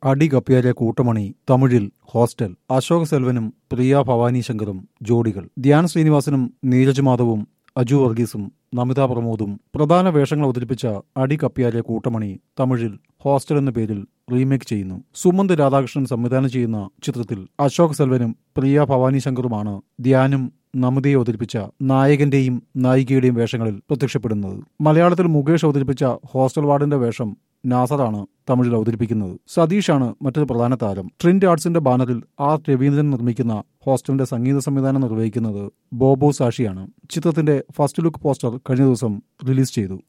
അടി കപ്പിയാലെ കൂട്ടമണി തമിഴിൽ ഹോസ്റ്റൽ അശോക് സെൽവനും പ്രിയ ഭവാനി ശങ്കറും ജോഡികൾ ധ്യാൻ ശ്രീനിവാസനും നീരജ് മാധവും അജു വർഗീസും നമിത പ്രമോദും പ്രധാന വേഷങ്ങൾ അവതരിപ്പിച്ച അടി കപ്പിയാലെ കൂട്ടമണി തമിഴിൽ ഹോസ്റ്റൽ എന്ന പേരിൽ റീമേക്ക് ചെയ്യുന്നു സുമന്ത് രാധാകൃഷ്ണൻ സംവിധാനം ചെയ്യുന്ന ചിത്രത്തിൽ അശോക് സെൽവനും പ്രിയ ഭവാനി ശങ്കറുമാണ് ധ്യാനും നമിതയെ അവതരിപ്പിച്ച നായകന്റെയും നായികയുടെയും വേഷങ്ങളിൽ പ്രത്യക്ഷപ്പെടുന്നത് മലയാളത്തിൽ മുകേഷ് അവതരിപ്പിച്ച ഹോസ്റ്റൽ വാർഡിന്റെ വേഷം നാസറാണ് തമിഴിൽ അവതരിപ്പിക്കുന്നത് സതീഷാണ് മറ്റൊരു പ്രധാന താരം ട്രിൻഡ് ആർട്സിന്റെ ബാനറിൽ ആർ രവീന്ദ്രൻ നിർമ്മിക്കുന്ന ഹോസ്റ്റലിന്റെ സംഗീത സംവിധാനം നിർവഹിക്കുന്നത് ബോബോ സാഷിയാണ് ചിത്രത്തിന്റെ ഫസ്റ്റ് ലുക്ക് പോസ്റ്റർ കഴിഞ്ഞ ദിവസം റിലീസ് ചെയ്തു